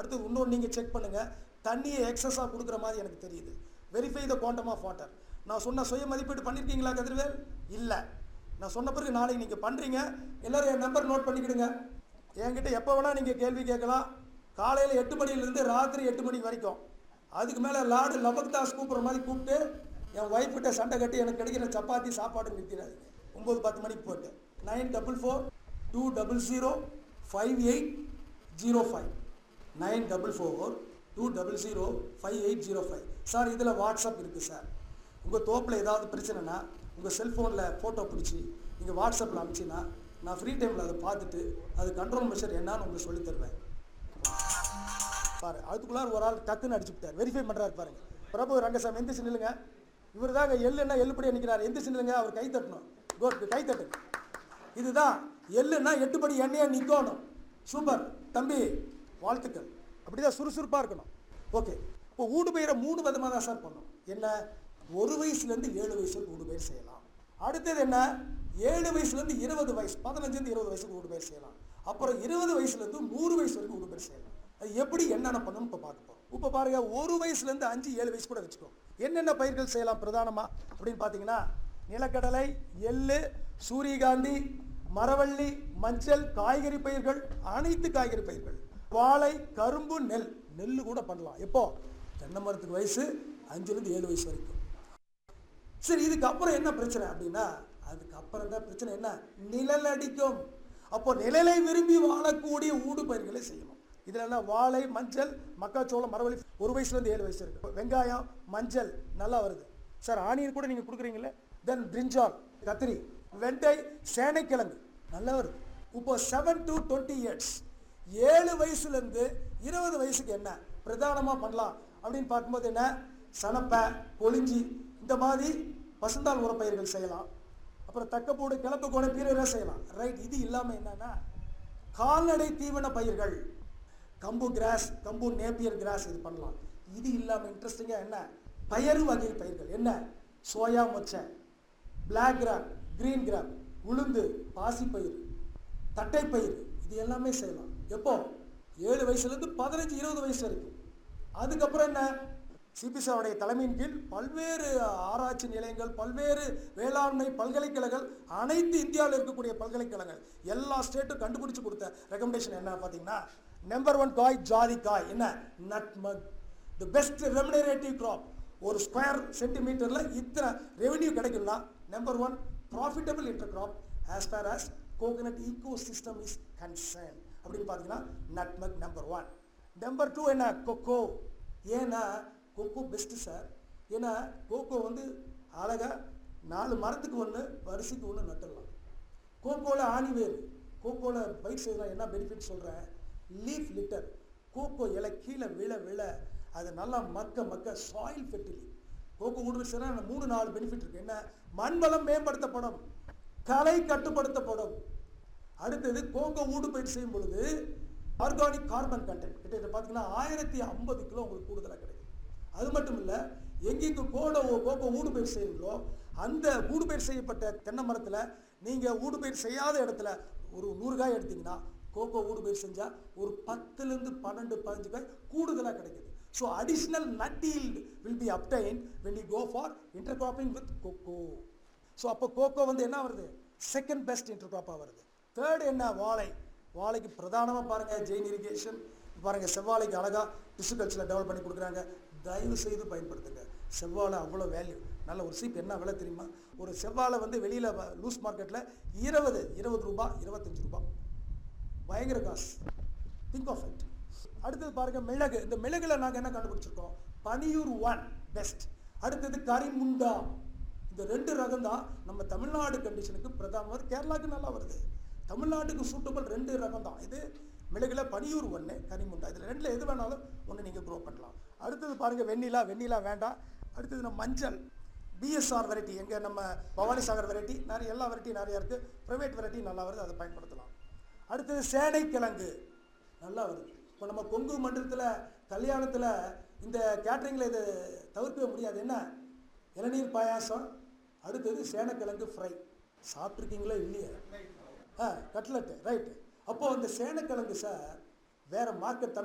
அடுத்தது இன்னொன்று நீங்கள் செக் பண்ணுங்கள் தண்ணியை எக்ஸஸாக கொடுக்குற மாதிரி எனக்கு தெரியுது verify the quantum of water நான் சொன்ன சுய மதிப்பீடு பண்ணியிருக்கீங்களா கதிர்வேல் இல்லை நான் சொன்ன பிறகு நாளைக்கு நீங்கள் பண்ணுறீங்க எல்லோரும் என் நம்பர் நோட் பண்ணிக்கிடுங்க என்கிட்ட எப்போ வேணால் நீங்கள் கேள்வி கேட்கலாம் காலையில் எட்டு மணிலேருந்து ராத்திரி எட்டு மணி வரைக்கும் அதுக்கு மேலே லார்டு லபக் தாஸ் கூப்பிட்ற மாதிரி கூப்பிட்டு என் ஒய்ஃப்கிட்ட சண்டை கட்டி எனக்கு கிடைக்கிற சப்பாத்தி சாப்பாடு நிறுத்திடாதீங்க ஒம்பது பத்து மணிக்கு போட்டு nine double four two double zero five eight zero five nine double four two double zero five eight zero five sir இதில் வாட்ஸ்அப் இருக்குது சார் உங்கள் தோப்பில் ஏதாவது பிரச்சனைனா உங்கள் செல்ஃபோனில் ஃபோட்டோ பிடிச்சி நீங்கள் வாட்ஸ்அப்பில் அனுப்பிச்சின்னா நான் ஃப்ரீ டைமில் அதை பார்த்துட்டு அது கண்ட்ரோல் மெஷர் என்னன்னு உங்களுக்கு சொல்லித் தருவேன் பாரு அதுக்குள்ளார ஒரு ஆள் டக்குன்னு அடிச்சு விட்டார் வெரிஃபை பண்ணுறாரு பாருங்க பிரபு ரங்கசாமி எந்திரிச்சு நில்லுங்க இவர் தாங்க எள்ளுன்னா எள்ளுபடியாக நிற்கிறார் எந்திரிச்சு நில்லுங்க அவர் கை தட்டணும் கோட் கை தட்டுங்க இதுதான் எள்ளுன்னா எட்டுப்படி எண்ணெயாக நிற்கணும் சூப்பர் தம்பி வாழ்த்துக்கள் அப்படிதான் சுறுசுறுப்பாக இருக்கணும் ஓகே இப்போ ஊடுபயிரை மூணு விதமாக தான் சார் பண்ணணும் என்ன ஒரு வயசுலேருந்து ஏழு வயசு வரைக்கும் ஊடுபயிர் செய்யலாம் அடுத்தது என்ன ஏழு வயசுலேருந்து இருபது வயசு பதினஞ்சுலேருந்து இருபது வயசுக்கு ஊடுபயிர் செய்யலாம் அப்புறம் இருபது வயசுலேருந்து நூறு வயசு வரைக்கும் ஊடுபயிர் செய்யலாம் அது எப்படி என்னென்ன பண்ணணும் இப்போ பார்க்க போகிறோம் இப்போ பாருங்க ஒரு வயசுலேருந்து அஞ்சு ஏழு வயசு கூட வச்சுக்கோ என்னென்ன பயிர்கள் செய்யலாம் பிரதானமாக அப்படின்னு பார்த்தீங்கன்னா நிலக்கடலை எள்ளு சூரியகாந்தி மரவள்ளி மஞ்சள் காய்கறி பயிர்கள் அனைத்து காய்கறி பயிர்கள் வாழை கரும்பு நெல் நெல் கூட பண்ணலாம் எப்போ தென்னை மரத்துக்கு வயசு அஞ்சுலேருந்து ஏழு வயசு வரைக்கும் சரி இதுக்கு அப்புறம் என்ன பிரச்சனை அப்படின்னா அதுக்கு அப்புறம் தான் பிரச்சனை என்ன நிழல் அடிக்கும் அப்போ நிழலை விரும்பி வாழக்கூடிய ஊடு பயிர்களை செய்யணும் இதுல என்ன வாழை மஞ்சள் மக்காச்சோளம் மரவள்ளி ஒரு வயசுலேருந்து ஏழு வயசு இருக்கு வெங்காயம் மஞ்சள் நல்லா வருது சார் ஆனியன் கூட நீங்கள் கொடுக்குறீங்களே தென் பிரிஞ்சால் கத்திரி வெண்டை சேனைக்கிழங்கு நல்லா வருது இப்போ செவன் டு டுவெண்ட்டி இயர்ஸ் ஏழு வயசுலேருந்து இருபது வயசுக்கு என்ன பிரதானமாக பண்ணலாம் அப்படின்னு பார்க்கும்போது என்ன சனப்பை பொழிஞ்சி இந்த மாதிரி பசுந்தாள் உரப்பயிர்கள் செய்யலாம் அப்புறம் தக்கப்போடு கிளப்பு கோண பீரரை செய்யலாம் ரைட் இது இல்லாமல் என்னன்னா கால்நடை தீவன பயிர்கள் கம்பு கிராஸ் கம்பு நேப்பியர் கிராஸ் இது பண்ணலாம் இது இல்லாமல் இன்ட்ரெஸ்டிங்காக என்ன பயறு வகை பயிர்கள் என்ன சோயா மொச்சை பிளாக் கிராம் கிரீன் கிராம் உளுந்து பாசிப்பயிறு தட்டைப்பயிறு இது எல்லாமே செய்யலாம் எப்போ ஏழு வயசுலேருந்து பதினஞ்சு இருபது வயசு வரைக்கும் அதுக்கப்புறம் என்ன சிபிசாவுடைய தலைமையின் கீழ் பல்வேறு ஆராய்ச்சி நிலையங்கள் பல்வேறு வேளாண்மை பல்கலைக்கழகங்கள் அனைத்து இந்தியாவில் இருக்கக்கூடிய பல்கலைக்கழகங்கள் எல்லா ஸ்டேட்டும் கண்டுபிடிச்சு கொடுத்த ரெக்கமெண்டேஷன் என்ன பார்த்தீங்கன்னா நம்பர் ஒன் காய் ஜாதி காய் என்ன nutmeg the best remunerative crop ஒரு ஸ்கொயர் சென்டிமீட்டரில் இத்தனை ரெவென்யூ கிடைக்கும்னா number one profitable inter crop as far as coconut ecosystem is concern அப்படின்னு பார்த்தீங்கன்னா nutmeg number one number two என்ன கொக்கோ ஏன்னா கொக்கோ பெஸ்ட்டு சார் ஏன்னா கோகோ வந்து அழகாக நாலு மரத்துக்கு ஒன்று வரிசைக்கு ஒன்று நட்டுடலாம் கோகோவில் ஆணி வேறு கோகோவில் பயிர் செய்யலாம் என்ன பெனிஃபிட் சொல்கிறேன் லீஃப் லிட்டர் கோகோ இலை கீழே விழ விழ அது நல்லா மக்க மக்க சாயில் ஃபெர்டிலி கோகோ ஊடுபயிர் செய்யலாம் மூணு நாலு பெனிஃபிட் இருக்குது என்ன மண் வளம் மேம்படுத்தப்படும் கலை கட்டுப்படுத்தப்படும் அடுத்தது கோகோ ஊடுபயிர் செய்யும் பொழுது ஆர்கானிக் கார்பன் கண்டென்ட் கிட்டத்தட்ட பார்த்தீங்கன்னா ஆயிரத்தி ஐம்பது கிலோ உங்களுக்கு கூடுதலாக கிடைக்கும் அது மட்டும் இல்லை எங்கெங்க கோடோ கோகோ ஊடுபயிர் செய்யுங்களோ அந்த ஊடுபயிர் செய்யப்பட்ட தென்னை மரத்தில் நீங்கள் ஊடுபயிர் செய்யாத இடத்துல ஒரு நூறு காய் எடுத்தீங்கன்னா கோகோ ஊடுபயிர் செஞ்சால் ஒரு பத்துலேருந்து பன்னெண்டு பதினஞ்சு காய் கூடுதலாக கிடைக்குது so additional nut yield will be obtained when you go for intercropping with cocoa so அப்போ கோகோ வந்து என்ன வருது செகண்ட் பெஸ்ட் இன்டர்கிராப்பாக வருது தேர்ட் என்ன வாழை வாழைக்கு பிரதானமாக பாருங்கள் ஜெயின் இரிகேஷன் பாருங்கள் செவ்வாழைக்கு அழகாக டிஸ்ட்ரிகல்ச்சரில் டெவலப் பண்ணி கொடுக்குறாங்க தயவு செய்து பயன்படுத்துங்க செவ்வாழை அவ்வளோ வேல்யூ நல்ல ஒரு சீப் என்ன விலை தெரியுமா ஒரு செவ்வாழை வந்து வெளியில் லூஸ் மார்க்கெட்டில் இருபது இருபது ரூபாய் இருபத்தஞ்சு ரூபாய் பயங்கர காசு திங்க் ஆஃப் இட் அடுத்தது பாருங்க மிளகு இந்த மிளகுல நாங்கள் என்ன கண்டுபிடிச்சிருக்கோம் பனியூர் ஒன் பெஸ்ட் அடுத்தது கரிமுண்டா இந்த ரெண்டு ரகம் தான் நம்ம தமிழ்நாடு கண்டிஷனுக்கு பிரதானமாக கேரளாவுக்கு நல்லா வருது தமிழ்நாட்டுக்கு சூட்டபிள் ரெண்டு ரகம் தான் இது மிளகுல பனியூர் ஒன்று கனிமுண்டா இதில் ரெண்டில் எது வேணாலும் ஒன்று நீங்கள் க்ரோ பண்ணலாம் அடுத்தது பாருங்கள் வெண்ணிலா வெண்ணிலா வேண்டாம் அடுத்தது நம்ம மஞ்சள் பிஎஸ்ஆர் வெரைட்டி எங்கே நம்ம பவானி சாகர் வெரைட்டி நிறைய எல்லா வெரைட்டியும் நிறையா இருக்குது ப்ரைவேட் வெரைட்டி நல்லா வருது அதை பயன்படுத்தலாம் அடுத்தது சேனை கிழங்கு நல்லா வருது இப்போ நம்ம கொங்கு மண்டலத்தில் கல்யாணத்தில் இந்த கேட்ரிங்கில் இது தவிர்க்கவே முடியாது என்ன இளநீர் பாயாசம் அடுத்தது சேனக்கிழங்கு ஃப்ரை சாப்பிட்ருக்கீங்களா இல்லையா ஆ கட்லெட்டு ரைட்டு அப்போது அந்த சேனக்கிழங்கு சார் வேறு மார்க்கெட்